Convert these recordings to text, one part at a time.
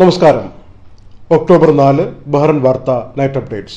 നമസ്കാരം ഒക്ടോബർ നാല് ബഹ്റൻ വാർത്ത നൈറ്റ് അപ്ഡേറ്റ്സ്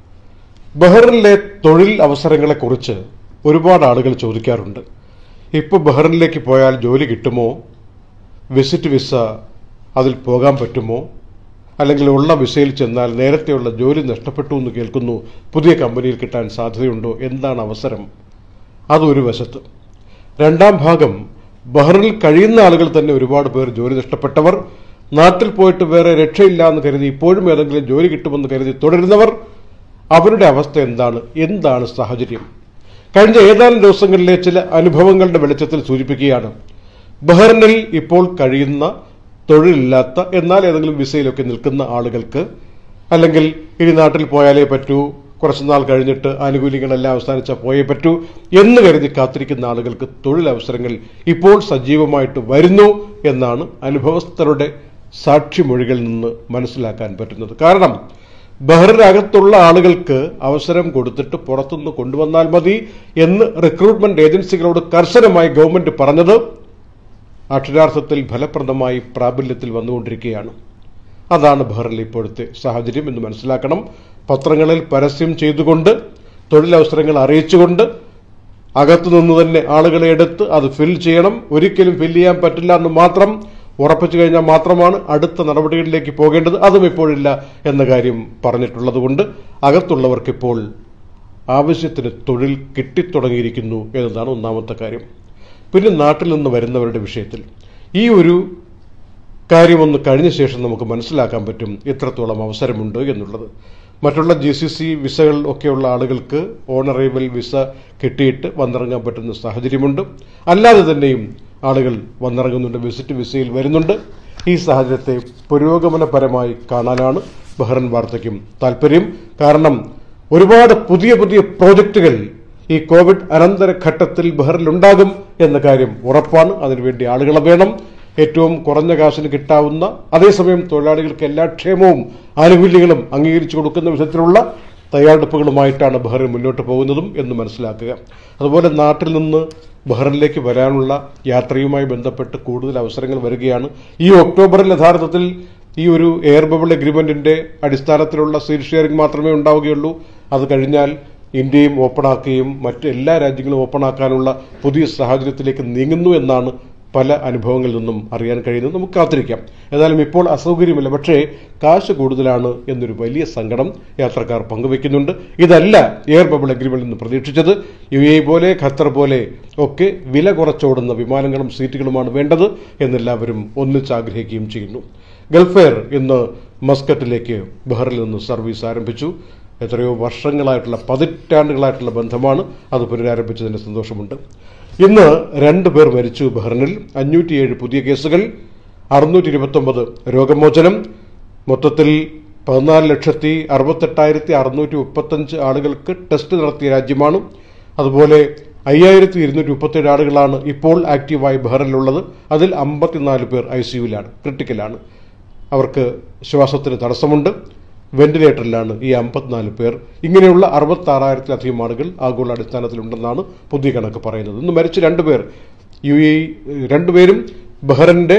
ബഹ്റിനിലെ തൊഴിൽ അവസരങ്ങളെക്കുറിച്ച് ഒരുപാട് ആളുകൾ ചോദിക്കാറുണ്ട് ഇപ്പോൾ ബഹ്റിനിലേക്ക് പോയാൽ ജോലി കിട്ടുമോ വിസിറ്റ് വിസ അതിൽ പോകാൻ പറ്റുമോ അല്ലെങ്കിൽ ഉള്ള വിസയിൽ ചെന്നാൽ നേരത്തെയുള്ള ജോലി നഷ്ടപ്പെട്ടു എന്ന് കേൾക്കുന്നു പുതിയ കമ്പനിയിൽ കിട്ടാൻ സാധ്യതയുണ്ടോ എന്താണ് അവസരം അതൊരു വശത്ത് രണ്ടാം ഭാഗം ബഹ്റിനിൽ കഴിയുന്ന ആളുകൾ തന്നെ ഒരുപാട് പേർ ജോലി നഷ്ടപ്പെട്ടവർ നാട്ടിൽ പോയിട്ട് വേറെ രക്ഷയില്ല എന്ന് കരുതി ഇപ്പോഴും ഏതെങ്കിലും ജോലി കിട്ടുമെന്ന് കരുതി തുടരുന്നവർ അവരുടെ അവസ്ഥ എന്താണ് എന്താണ് സാഹചര്യം കഴിഞ്ഞ ഏതാനും ദിവസങ്ങളിലെ ചില അനുഭവങ്ങളുടെ വെളിച്ചത്തിൽ സൂചിപ്പിക്കുകയാണ് ബഹ്റിനിൽ ഇപ്പോൾ കഴിയുന്ന തൊഴിലില്ലാത്ത എന്നാൽ ഏതെങ്കിലും വിസയിലൊക്കെ നിൽക്കുന്ന ആളുകൾക്ക് അല്ലെങ്കിൽ ഇനി നാട്ടിൽ പോയാലേ പറ്റൂ കുറച്ചുനാൾ കഴിഞ്ഞിട്ട് ആനുകൂല്യങ്ങളെല്ലാം അവസാനിച്ചാൽ പോയേ പറ്റൂ എന്ന് കരുതി കാത്തിരിക്കുന്ന ആളുകൾക്ക് തൊഴിലവസരങ്ങൾ ഇപ്പോൾ സജീവമായിട്ട് വരുന്നു എന്നാണ് അനുഭവസ്ഥരുടെ സാക്ഷിമൊഴികളിൽ നിന്ന് മനസ്സിലാക്കാൻ പറ്റുന്നത് കാരണം ബഹ്റിനകത്തുള്ള ആളുകൾക്ക് അവസരം കൊടുത്തിട്ട് പുറത്തുനിന്ന് കൊണ്ടുവന്നാൽ മതി എന്ന് റിക്രൂട്ട്മെന്റ് ഏജൻസികളോട് കർശനമായി ഗവൺമെന്റ് പറഞ്ഞത് അക്ഷരാർത്ഥത്തിൽ ഫലപ്രദമായി പ്രാബല്യത്തിൽ വന്നുകൊണ്ടിരിക്കുകയാണ് അതാണ് ബഹ്റിനിൽ ഇപ്പോഴത്തെ സാഹചര്യം എന്ന് മനസ്സിലാക്കണം പത്രങ്ങളിൽ പരസ്യം ചെയ്തുകൊണ്ട് തൊഴിലവസരങ്ങൾ അറിയിച്ചുകൊണ്ട് അകത്തുനിന്ന് തന്നെ ആളുകളെ എടുത്ത് അത് ഫിൽ ചെയ്യണം ഒരിക്കലും ഫിൽ ചെയ്യാൻ പറ്റില്ല എന്ന് മാത്രം ഉറപ്പിച്ചു കഴിഞ്ഞാൽ മാത്രമാണ് അടുത്ത നടപടികളിലേക്ക് പോകേണ്ടത് അതും ഇപ്പോഴില്ല എന്ന കാര്യം പറഞ്ഞിട്ടുള്ളത് കൊണ്ട് അകത്തുള്ളവർക്കിപ്പോൾ ആവശ്യത്തിന് തൊഴിൽ കിട്ടിത്തുടങ്ങിയിരിക്കുന്നു എന്നതാണ് ഒന്നാമത്തെ കാര്യം പിന്നെ നാട്ടിൽ നിന്ന് വരുന്നവരുടെ വിഷയത്തിൽ ഈ ഒരു കാര്യമൊന്ന് കഴിഞ്ഞ ശേഷം നമുക്ക് മനസ്സിലാക്കാൻ പറ്റും എത്രത്തോളം അവസരമുണ്ട് എന്നുള്ളത് മറ്റുള്ള ജി സി സി വിസകൾ ഒക്കെയുള്ള ആളുകൾക്ക് ഓണറേബിൾ വിസ കിട്ടിയിട്ട് വന്നിറങ്ങാൻ പറ്റുന്ന സാഹചര്യമുണ്ട് അല്ലാതെ തന്നെയും ആളുകൾ വന്നിറങ്ങുന്നുണ്ട് വിസിറ്റ് വിസയിൽ വരുന്നുണ്ട് ഈ സാഹചര്യത്തെ പുരോഗമനപരമായി കാണാനാണ് ബഹ്റൻ വാർത്തയ്ക്കും താല്പര്യം കാരണം ഒരുപാട് പുതിയ പുതിയ പ്രോജക്റ്റുകൾ ഈ കോവിഡ് അനന്തര ഘട്ടത്തിൽ ബഹ്റിലുണ്ടാകും എന്ന കാര്യം ഉറപ്പാണ് അതിനുവേണ്ടി ആളുകളെ വേണം ഏറ്റവും കുറഞ്ഞ കാശിന് കിട്ടാവുന്ന അതേസമയം തൊഴിലാളികൾക്ക് എല്ലാ ക്ഷേമവും ആനുകൂല്യങ്ങളും അംഗീകരിച്ചു കൊടുക്കുന്ന വിധത്തിലുള്ള തയ്യാറെടുപ്പുകളുമായിട്ടാണ് ബഹ്റിൻ മുന്നോട്ട് പോകുന്നതും എന്ന് മനസ്സിലാക്കുക അതുപോലെ നാട്ടിൽ നിന്ന് ബഹ്റിനിലേക്ക് വരാനുള്ള യാത്രയുമായി ബന്ധപ്പെട്ട് കൂടുതൽ അവസരങ്ങൾ വരികയാണ് ഈ ഒക്ടോബറിൽ യഥാർത്ഥത്തിൽ ഈ ഒരു എയർ ബബിൾ എഗ്രിമെന്റിന്റെ അടിസ്ഥാനത്തിലുള്ള സീറ്റ് ഷെയറിംഗ് മാത്രമേ ഉണ്ടാവുകയുള്ളൂ അത് കഴിഞ്ഞാൽ ഇന്ത്യയും ഓപ്പണാക്കുകയും മറ്റ് എല്ലാ രാജ്യങ്ങളും ഓപ്പണാക്കാനുള്ള പുതിയ സാഹചര്യത്തിലേക്ക് നീങ്ങുന്നു എന്നാണ് പല അനുഭവങ്ങളിൽ നിന്നും അറിയാൻ കഴിയുന്നത് നമുക്ക് കാത്തിരിക്കാം ഏതായാലും ഇപ്പോൾ അസൗകര്യമില്ല പക്ഷേ കാശ് കൂടുതലാണ് എന്നൊരു വലിയ സങ്കടം യാത്രക്കാർ പങ്കുവെക്കുന്നുണ്ട് ഇതല്ല എയർ ബബിൾ അഗ്രിമെന്റിൽ നിന്ന് പ്രതീക്ഷിച്ചത് യു എ പോലെ ഖത്തർ പോലെ ഒക്കെ വില കുറച്ചോടുന്ന വിമാനങ്ങളും സീറ്റുകളുമാണ് വേണ്ടത് എന്നെല്ലാവരും ഒന്നിച്ച് ആഗ്രഹിക്കുകയും ചെയ്യുന്നു ഗൾഫ് എയർ ഇന്ന് മസ്കറ്റിലേക്ക് ബഹറിൽ നിന്ന് സർവീസ് ആരംഭിച്ചു എത്രയോ വർഷങ്ങളായിട്ടുള്ള പതിറ്റാണ്ടുകളായിട്ടുള്ള ബന്ധമാണ് അത് പുനരാരംഭിച്ചതിന്റെ സന്തോഷമുണ്ട് ഇന്ന് രണ്ടു പേർ മരിച്ചു ബഹ്റിനിൽ അഞ്ഞൂറ്റിയേഴ് പുതിയ കേസുകൾ അറുന്നൂറ്റി ഇരുപത്തൊമ്പത് രോഗമോചനം മൊത്തത്തിൽ പതിനാല് ലക്ഷത്തി അറുപത്തെട്ടായിരത്തി അറുന്നൂറ്റി മുപ്പത്തഞ്ച് ആളുകൾക്ക് ടെസ്റ്റ് നടത്തിയ രാജ്യമാണ് അതുപോലെ അയ്യായിരത്തി ഇരുന്നൂറ്റി മുപ്പത്തേഴ് ആളുകളാണ് ഇപ്പോൾ ആക്റ്റീവായി ബഹ്റിനിലുള്ളത് അതിൽ അമ്പത്തിനാല് പേർ ഐ സിയുവിലാണ് ക്രിട്ടിക്കലാണ് അവർക്ക് ശ്വാസത്തിന് തടസ്സമുണ്ട് വെന്റിലേറ്ററിലാണ് ഈ അമ്പത്തിനാല് പേർ ഇങ്ങനെയുള്ള അറുപത്തി ആറായിരത്തിലധികം ആളുകൾ ആഗോള അടിസ്ഥാനത്തിലുണ്ടെന്നാണ് പുതിയ കണക്ക് പറയുന്നത് ഇന്ന് മരിച്ച രണ്ടുപേർ യു എ രണ്ടുപേരും ബഹ്റിന്റെ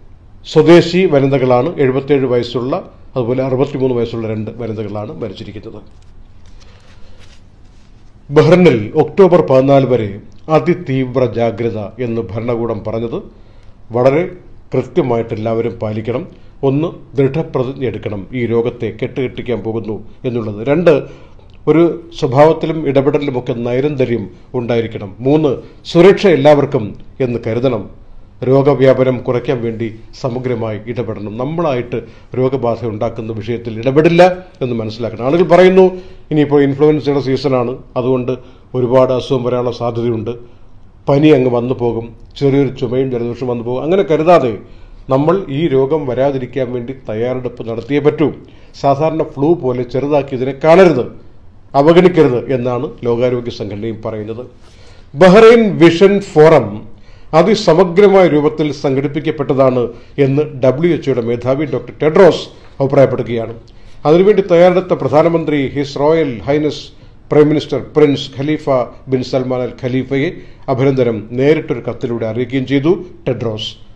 സ്വദേശി വനിതകളാണ് എഴുപത്തിയേഴ് വയസ്സുള്ള അതുപോലെ അറുപത്തിമൂന്ന് വയസ്സുള്ള രണ്ട് വനിതകളാണ് മരിച്ചിരിക്കുന്നത് ബഹ്റിനിൽ ഒക്ടോബർ പതിനാല് വരെ അതിതീവ്ര ജാഗ്രത എന്ന് ഭരണകൂടം പറഞ്ഞത് വളരെ കൃത്യമായിട്ട് എല്ലാവരും പാലിക്കണം ഒന്ന് ദൃഢപ്രതിജ്ഞ എടുക്കണം ഈ രോഗത്തെ കെട്ടുകെട്ടിക്കാൻ പോകുന്നു എന്നുള്ളത് രണ്ട് ഒരു സ്വഭാവത്തിലും ഇടപെടലിലുമൊക്കെ നൈരന്തര്യം ഉണ്ടായിരിക്കണം മൂന്ന് സുരക്ഷ എല്ലാവർക്കും എന്ന് കരുതണം രോഗവ്യാപനം കുറയ്ക്കാൻ വേണ്ടി സമഗ്രമായി ഇടപെടണം നമ്മളായിട്ട് രോഗബാധ ഉണ്ടാക്കുന്ന വിഷയത്തിൽ ഇടപെടില്ല എന്ന് മനസ്സിലാക്കണം ആളുകൾ പറയുന്നു ഇനിയിപ്പോൾ ഇൻഫ്ലുവൻസയുടെ സീസണാണ് അതുകൊണ്ട് ഒരുപാട് അസുഖം വരാനുള്ള സാധ്യതയുണ്ട് പനി അങ്ങ് വന്നു പോകും ചെറിയൊരു ചുമയും ജലദോഷം വന്നു പോകും അങ്ങനെ കരുതാതെ നമ്മൾ ഈ രോഗം വരാതിരിക്കാൻ വേണ്ടി തയ്യാറെടുപ്പ് നടത്തിയേ പറ്റൂ സാധാരണ ഫ്ലൂ പോലെ ചെറുതാക്കി ഇതിനെ കാണരുത് അവഗണിക്കരുത് എന്നാണ് ലോകാരോഗ്യ സംഘടനയും പറയുന്നത് ബഹ്റൈൻ വിഷൻ ഫോറം അതിസമഗ്രമായ രൂപത്തിൽ സംഘടിപ്പിക്കപ്പെട്ടതാണ് എന്ന് ഡബ്ല്യു എച്ച്ഒയുടെ മേധാവി ഡോക്ടർ ടെഡ്രോസ് അഭിപ്രായപ്പെടുകയാണ് അതിനുവേണ്ടി തയ്യാറെടുത്ത പ്രധാനമന്ത്രി his royal highness prime minister prince Khalifa bin Salman Al ഖലീഫയെ അഭിനന്ദനം നേരിട്ടൊരു കത്തിലൂടെ അറിയിക്കുകയും ചെയ്തു ടെഡ്രോസ്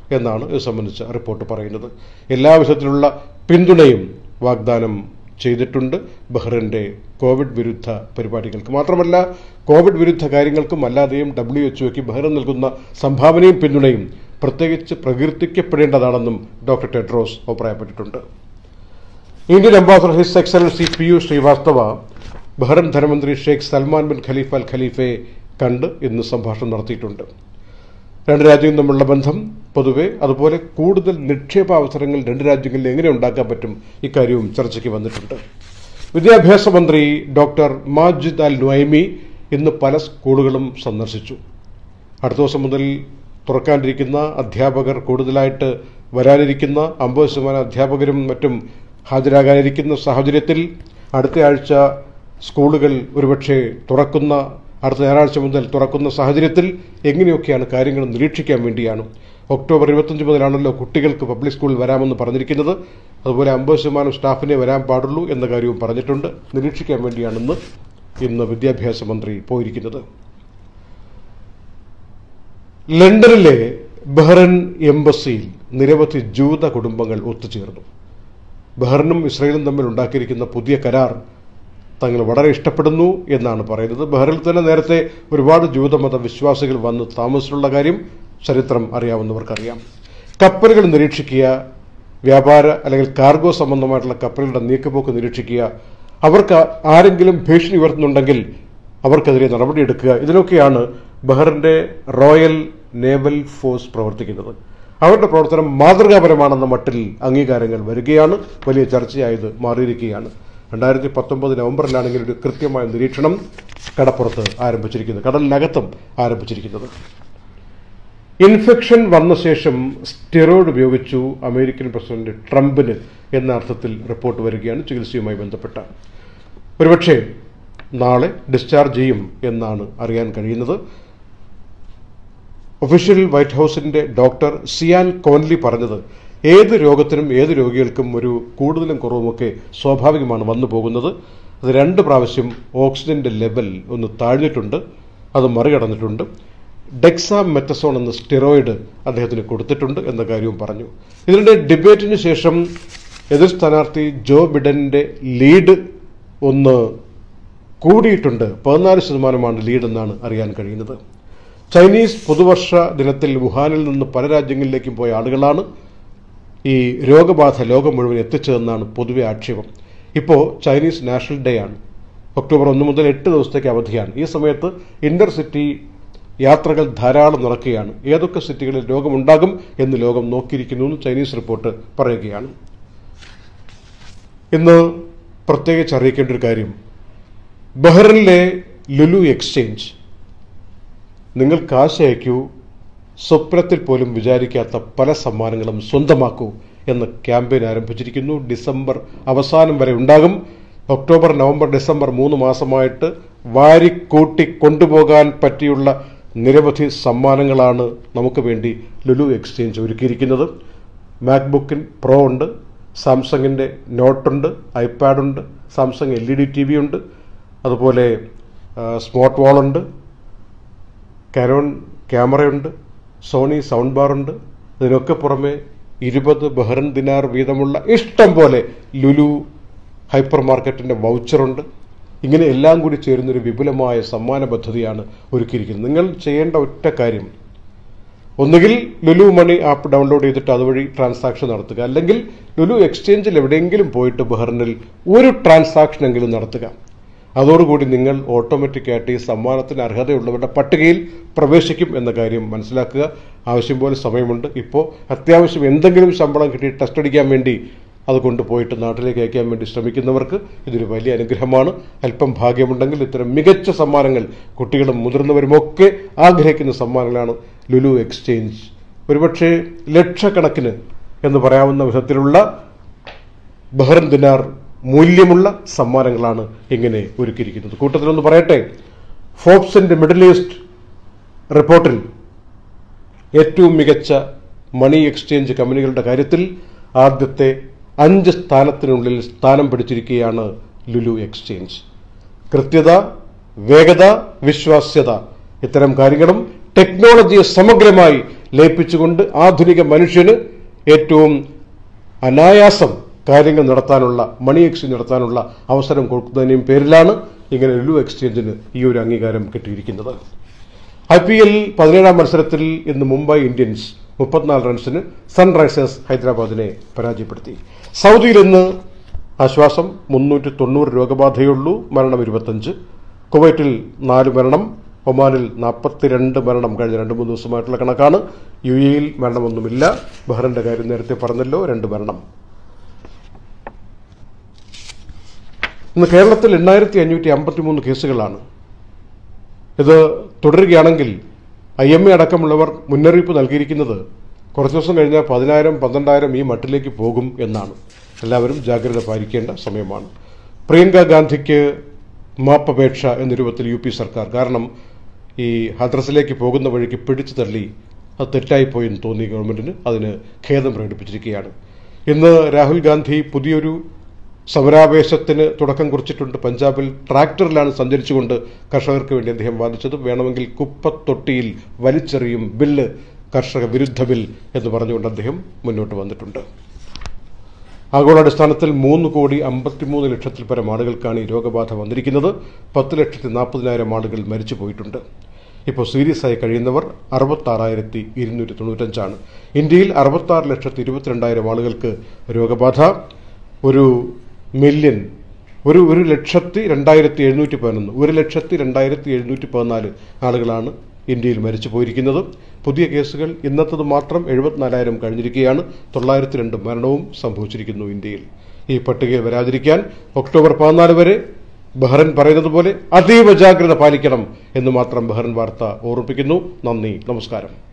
എന്നാണ് ഇത് സംബന്ധിച്ച റിപ്പോർട്ട് പറയുന്നത് എല്ലാ വിധത്തിലുള്ള പിന്തുണയും വാഗ്ദാനം ചെയ്തിട്ടുണ്ട് ബഹ്റിൻ്റെ കോവിഡ് വിരുദ്ധ പരിപാടികൾക്ക് മാത്രമല്ല കോവിഡ് വിരുദ്ധ കാര്യങ്ങൾക്കും അല്ലാതെയും ഡബ്ല്യു എച്ച് ഒക്ക് ബഹ്റിൻ നൽകുന്ന സംഭാവനയും പിന്തുണയും പ്രത്യേകിച്ച് പ്രകീർത്തിക്കപ്പെടേണ്ടതാണെന്നും ഡോക്ടർ ടെഡ്രോസ് അഭിപ്രായപ്പെട്ടിട്ടുണ്ട് Indian ambassador his excellency P U Srivastava Bahrain ധനമന്ത്രി Sheikh Salman bin Khalifa Al ഖലീഫയെ കണ്ട് ഇന്ന് സംഭാഷണം നടത്തിയിട്ടുണ്ട് രണ്ട് രാജ്യങ്ങളും തമ്മിലുള്ള ബന്ധം പൊതുവെ അതുപോലെ കൂടുതൽ നിക്ഷേപ അവസരങ്ങൾ രണ്ട് രാജ്യങ്ങളിൽ എങ്ങനെ ഉണ്ടാക്കാൻ പറ്റും ഇക്കാര്യവും ചർച്ചയ്ക്ക് വന്നിട്ടുണ്ട് വിദ്യാഭ്യാസ മന്ത്രി ഡോക്ടർ മാജിദ് അൽ നുഐമി ഇന്ന് പല സ്കൂളുകളും സന്ദർശിച്ചു അടുത്ത ദിവസം മുതൽ തുറക്കാനിരിക്കുന്ന അധ്യാപകർ കൂടുതലായിട്ട് വരാനിരിക്കുന്ന അമ്പത് ശതമാനം അധ്യാപകരും മറ്റും ഹാജരാകാനിരിക്കുന്ന സാഹചര്യത്തിൽ അടുത്ത ആഴ്ച സ്കൂളുകൾ ഒരുപക്ഷെ തുറക്കുന്ന അടുത്ത ഞായറാഴ്ച മുതൽ തുറക്കുന്ന സാഹചര്യത്തിൽ എങ്ങനെയൊക്കെയാണ് കാര്യങ്ങൾ നിരീക്ഷിക്കാൻ വേണ്ടിയാണ് ഒക്ടോബർ ഇരുപത്തഞ്ച് മുതലാണല്ലോ കുട്ടികൾക്ക് പബ്ലിക് സ്കൂളിൽ വരാമെന്ന് പറഞ്ഞിരിക്കുന്നത് അതുപോലെ അമ്പത് ശതമാനം സ്റ്റാഫിനെ വരാൻ പാടുള്ളൂ എന്ന കാര്യവും പറഞ്ഞിട്ടുണ്ട് നിരീക്ഷിക്കാൻ വേണ്ടിയാണെന്ന് ഇന്ന് വിദ്യാഭ്യാസ മന്ത്രി പോയിരിക്കുന്നത് ലണ്ടനിലെ ബഹ്റൻ എംബസിയിൽ നിരവധി ജൂത കുടുംബങ്ങൾ ഒത്തുചേർന്നു ബഹ്റിനും ഇസ്രയേലും തമ്മിൽ ഉണ്ടാക്കിയിരിക്കുന്ന പുതിയ കരാർ തങ്ങൾ വളരെ ഇഷ്ടപ്പെടുന്നു എന്നാണ് പറയുന്നത് ബഹ്റിൽ തന്നെ നേരത്തെ ഒരുപാട് ജൂതമത വിശ്വാസികൾ വന്ന് താമസിച്ചിട്ടുള്ള കാര്യം ചരിത്രം അറിയാവുന്നവർക്കറിയാം കപ്പലുകൾ നിരീക്ഷിക്കുക വ്യാപാര അല്ലെങ്കിൽ കാർഗോ സംബന്ധമായിട്ടുള്ള കപ്പലുകളുടെ നീക്കുപോക്ക് നിരീക്ഷിക്കുക അവർക്ക് ആരെങ്കിലും ഭീഷണി ഉയർത്തുന്നുണ്ടെങ്കിൽ അവർക്കെതിരെ നടപടിയെടുക്കുക ഇതിനൊക്കെയാണ് ബഹ്റിന്റെ റോയൽ നേവൽ ഫോഴ്സ് പ്രവർത്തിക്കുന്നത് അവരുടെ പ്രവർത്തനം മാതൃകാപരമാണെന്ന മട്ടിൽ അംഗീകാരങ്ങൾ വരികയാണ് വലിയ ചർച്ചയായത് മാറിയിരിക്കുകയാണ് രണ്ടായിരത്തി പത്തൊമ്പത് നവംബറിലാണെങ്കിൽ ഒരു കൃത്യമായ നിരീക്ഷണം കടപ്പുറത്ത് ആരംഭിച്ചിരിക്കുന്നത് കടലിനകത്തും ആരംഭിച്ചിരിക്കുന്നത് ഇൻഫെക്ഷൻ വന്ന ശേഷം സ്റ്റിറോയിഡ് ഉപയോഗിച്ചു അമേരിക്കൻ പ്രസിഡന്റ് ട്രംപിന് എന്ന അർത്ഥത്തിൽ റിപ്പോർട്ട് വരികയാണ് ചികിത്സയുമായി ബന്ധപ്പെട്ട ഒരുപക്ഷെ നാളെ ഡിസ്ചാർജ് ചെയ്യും എന്നാണ് അറിയാൻ കഴിയുന്നത് ഒഫീഷ്യൽ വൈറ്റ് ഹൗസിന്റെ ഡോക്ടർ സിയാൻ കോൻലി പറഞ്ഞത് ഏത് രോഗത്തിനും ഏത് രോഗികൾക്കും ഒരു കൂടുതലും കുറവുമൊക്കെ സ്വാഭാവികമാണ് വന്നു പോകുന്നത് അത് രണ്ട് പ്രാവശ്യം ഓക്സിജന്റെ ലെവൽ ഒന്ന് താഴ്ന്നിട്ടുണ്ട് അത് മറികടന്നിട്ടുണ്ട് ഡെക്സാ മെറ്റസോൺ എന്ന സ്റ്റിറോയിഡ് അദ്ദേഹത്തിന് കൊടുത്തിട്ടുണ്ട് എന്ന കാര്യവും പറഞ്ഞു ഇതിനിടെ ഡിബേറ്റിന് ശേഷം എതിർ സ്ഥാനാർത്ഥി ജോ ബിഡന്റെ ലീഡ് ഒന്ന് കൂടിയിട്ടുണ്ട് പതിനാല് ശതമാനമാണ് ലീഡ് എന്നാണ് അറിയാൻ കഴിയുന്നത് ചൈനീസ് പുതുവർഷ ദിനത്തിൽ വുഹാനിൽ നിന്ന് പല രാജ്യങ്ങളിലേക്കും പോയ ആളുകളാണ് ഈ രോഗബാധ ലോകം മുഴുവൻ എത്തിച്ചതെന്നാണ് പൊതുവെ ആക്ഷേപം ഇപ്പോൾ ചൈനീസ് നാഷണൽ ഡേ ആണ് ഒക്ടോബർ ഒന്ന് മുതൽ എട്ട് ദിവസത്തേക്ക് അവധിയാണ് ഈ സമയത്ത് ഇന്റർ സിറ്റി യാത്രകൾ ധാരാളം നടക്കുകയാണ് ഏതൊക്കെ സിറ്റികളിൽ രോഗമുണ്ടാകും എന്ന് ലോകം നോക്കിയിരിക്കുന്നു എന്ന് ചൈനീസ് റിപ്പോർട്ട് പറയുകയാണ് ഇന്ന് പ്രത്യേകിച്ച് അറിയിക്കേണ്ട ഒരു കാര്യം ബഹ്റിനിലെ ലുലു എക്സ്ചേഞ്ച് നിങ്ങൾ കാശ് അയക്കൂ സ്വപ്നത്തിൽ പോലും വിചാരിക്കാത്ത പല സമ്മാനങ്ങളും സ്വന്തമാക്കൂ എന്ന ക്യാമ്പയിൻ ആരംഭിച്ചിരിക്കുന്നു ഡിസംബർ അവസാനം വരെ ഉണ്ടാകും ഒക്ടോബർ നവംബർ ഡിസംബർ മൂന്ന് മാസമായിട്ട് വാരിക്കൂട്ടി കൊണ്ടുപോകാൻ പറ്റിയുള്ള നിരവധി സമ്മാനങ്ങളാണ് നമുക്ക് വേണ്ടി ലുലു എക്സ്ചേഞ്ച് ഒരുക്കിയിരിക്കുന്നത് മാക്ബുക്കിൻ പ്രോ ഉണ്ട് സാംസങ്ങിൻ്റെ നോട്ടുണ്ട് ഐപാഡുണ്ട് Samsung L E D T V ഉണ്ട് അതുപോലെ സ്മാർട്ട് വാളുണ്ട് കാരോൺ ക്യാമറയുണ്ട് സോണി സൗണ്ട് ബാറുണ്ട് ഇതിനൊക്കെ പുറമെ ഇരുപത് ബഹ്റൻ ദിനാർ വീതമുള്ള ഇഷ്ടം പോലെ ലുലു ഹൈപ്പർ മാർക്കറ്റിൻ്റെ വൗച്ചറുണ്ട് ഇങ്ങനെ എല്ലാം കൂടി ചേരുന്നൊരു വിപുലമായ സമ്മാന പദ്ധതിയാണ് ഒരുക്കിയിരിക്കുന്നത് നിങ്ങൾ ചെയ്യേണ്ട ഒറ്റ കാര്യം ഒന്നുകിൽ ലുലു മണി ആപ്പ് ഡൗൺലോഡ് ചെയ്തിട്ട് അതുവഴി ട്രാൻസാക്ഷൻ നടത്തുക അല്ലെങ്കിൽ ലുലു എക്സ്ചേഞ്ചിൽ എവിടെയെങ്കിലും പോയിട്ട് ബഹ്റിനിൽ ഒരു ട്രാൻസാക്ഷനെങ്കിലും നടത്തുക അതോടുകൂടി നിങ്ങൾ ഓട്ടോമാറ്റിക്കായിട്ട് ഈ സമ്മാനത്തിന് അർഹതയുള്ളവരുടെ പട്ടികയിൽ പ്രവേശിക്കും എന്ന കാര്യം മനസ്സിലാക്കുക ആവശ്യം പോലെ സമയമുണ്ട് ഇപ്പോൾ അത്യാവശ്യം എന്തെങ്കിലും ശമ്പളം കിട്ടി ടെസ്റ്റ് അടിക്കാൻ വേണ്ടി അത് കൊണ്ടുപോയിട്ട് നാട്ടിലേക്ക് അയക്കാൻ വേണ്ടി ശ്രമിക്കുന്നവർക്ക് ഇതൊരു വലിയ അനുഗ്രഹമാണ് അല്പം ഭാഗ്യമുണ്ടെങ്കിൽ ഇത്തരം മികച്ച സമ്മാനങ്ങൾ കുട്ടികളും മുതിർന്നവരുമൊക്കെ ആഗ്രഹിക്കുന്ന സമ്മാനങ്ങളാണ് ലുലു എക്സ്ചേഞ്ച് ഒരുപക്ഷെ ലക്ഷക്കണക്കിന് എന്ന് പറയാവുന്ന വിധത്തിലുള്ള ബഹ്റൻ ദിനാർ മൂല്യമുള്ള സമ്മാനങ്ങളാണ് ഇങ്ങനെ ഒരുക്കിയിരിക്കുന്നത് കൂട്ടത്തിലൊന്ന് പറയട്ടെ ഫോബ്സിന്റെ മിഡിൽ ഈസ്റ്റ് റിപ്പോർട്ടിൽ ഏറ്റവും മികച്ച മണി എക്സ്ചേഞ്ച് കമ്പനികളുടെ കാര്യത്തിൽ ആദ്യത്തെ അഞ്ച് സ്ഥാനത്തിനുള്ളിൽ സ്ഥാനം പിടിച്ചിരിക്കുകയാണ് ലുലു എക്സ്ചേഞ്ച് കൃത്യത വേഗത വിശ്വാസ്യത ഇത്തരം കാര്യങ്ങളും ടെക്നോളജിയെ സമഗ്രമായി ലയിപ്പിച്ചുകൊണ്ട് ആധുനിക മനുഷ്യന് ഏറ്റവും അനായാസം കാര്യങ്ങൾ നടത്താനുള്ള മണി എക്സ്ചേഞ്ച് നടത്താനുള്ള അവസരം കൊടുക്കുന്നതിനെയും പേരിലാണ് ഇങ്ങനെ ലുലു എക്സ്ചേഞ്ചിന് ഈ ഒരു അംഗീകാരം കിട്ടിയിരിക്കുന്നത് ഐ പി എൽ പതിനേഴാം മത്സരത്തിൽ ഇന്ന് മുംബൈ ഇന്ത്യൻസ് മുപ്പത്തിനാല് റൺസിന് സൺറൈസേഴ്സ് ഹൈദരാബാദിനെ പരാജയപ്പെടുത്തി സൗദിയിൽ ഇന്ന് ആശ്വാസം മുന്നൂറ്റി തൊണ്ണൂറ് രോഗബാധയുള്ളൂ മരണം ഇരുപത്തഞ്ച് കുവൈറ്റിൽ നാല് മരണം ഒമാനിൽ നാൽപ്പത്തിരണ്ട് മരണം കഴിഞ്ഞ രണ്ട് മൂന്ന് ദിവസമായിട്ടുള്ള കണക്കാണ് യു എയിൽ മരണമൊന്നുമില്ല ബഹ്റിന്റെ കാര്യം നേരത്തെ പറഞ്ഞല്ലോ രണ്ട് മരണം ഇന്ന് കേരളത്തിൽ എണ്ണായിരത്തി അഞ്ഞൂറ്റി അമ്പത്തി മൂന്ന് കേസുകളാണ് ഇത് തുടരുകയാണെങ്കിൽ ഐ എം എ അടക്കമുള്ളവർ മുന്നറിയിപ്പ് നൽകിയിരിക്കുന്നത് കുറച്ച് ദിവസം കഴിഞ്ഞാൽ പതിനായിരം പന്ത്രണ്ടായിരം ഈ മട്ടിലേക്ക് പോകും എന്നാണ് എല്ലാവരും ജാഗ്രത പാലിക്കേണ്ട സമയമാണ് പ്രിയങ്ക ഗാന്ധിക്ക് മാപ്പപേക്ഷ എന്ന രൂപത്തിൽ യു പി സർക്കാർ കാരണം ഈ ഹദ്രസിലേക്ക് പോകുന്ന വഴിക്ക് പിടിച്ചു തള്ളി അത് തെറ്റായിപ്പോയെന്ന് തോന്നി ഗവൺമെന്റിന് അതിന് ഖേദം പ്രകടിപ്പിച്ചിരിക്കുകയാണ് ഇന്ന് രാഹുൽ ഗാന്ധി പുതിയൊരു സമരാവേശത്തിന് തുടക്കം കുറിച്ചിട്ടുണ്ട് പഞ്ചാബിൽ ട്രാക്ടറിലാണ് സഞ്ചരിച്ചുകൊണ്ട് കർഷകർക്ക് വേണ്ടി അദ്ദേഹം വാദിച്ചത് വേണമെങ്കിൽ കുപ്പത്തൊട്ടിയിൽ വലിച്ചെറിയും ബില്ല് കർഷക വിരുദ്ധ ബിൽ എന്ന് പറഞ്ഞുകൊണ്ട് അദ്ദേഹം മുന്നോട്ട് വന്നിട്ടുണ്ട് ആഗോളാടിസ്ഥാനത്തിൽ മൂന്ന് കോടി അമ്പത്തിമൂന്ന് ലക്ഷത്തിൽ പരം ആളുകൾക്കാണ് ഈ രോഗബാധ വന്നിരിക്കുന്നത് പത്ത് ലക്ഷത്തി നാൽപ്പതിനായിരം ആളുകൾ മരിച്ചു പോയിട്ടുണ്ട് ഇപ്പോൾ സീരിയസ് ആയി കഴിയുന്നവർ അറുപത്താറായിരത്തി ഇരുന്നൂറ്റി തൊണ്ണൂറ്റഞ്ചാണ് ഇന്ത്യയിൽ അറുപത്താറ് ലക്ഷത്തി ഇരുപത്തിരണ്ടായിരം ആളുകൾക്ക് രോഗബാധ ഒരു മില്യൺ ഒരു ഒരു ലക്ഷത്തി രണ്ടായിരത്തി എഴുന്നൂറ്റി പതിനൊന്ന് ഒരു ലക്ഷത്തി രണ്ടായിരത്തി എഴുന്നൂറ്റി പതിനാല് ആളുകളാണ് ഇന്ത്യയിൽ മരിച്ചു പോയിരിക്കുന്നത് പുതിയ കേസുകൾ ഇന്നത്തത് മാത്രം എഴുപത്തിനാലായിരം കഴിഞ്ഞിരിക്കുകയാണ് തൊള്ളായിരത്തി രണ്ട് മരണവും സംഭവിച്ചിരിക്കുന്നു ഇന്ത്യയിൽ ഈ പട്ടികയിൽ വരാതിരിക്കാൻ ഒക്ടോബർ പതിനാല് വരെ ബഹ്റൻ പറയുന്നത് പോലെ അതീവ ജാഗ്രത പാലിക്കണം എന്ന് മാത്രം ബഹ്റൻ വാർത്ത ഓർമ്മിപ്പിക്കുന്നു നന്ദി നമസ്കാരം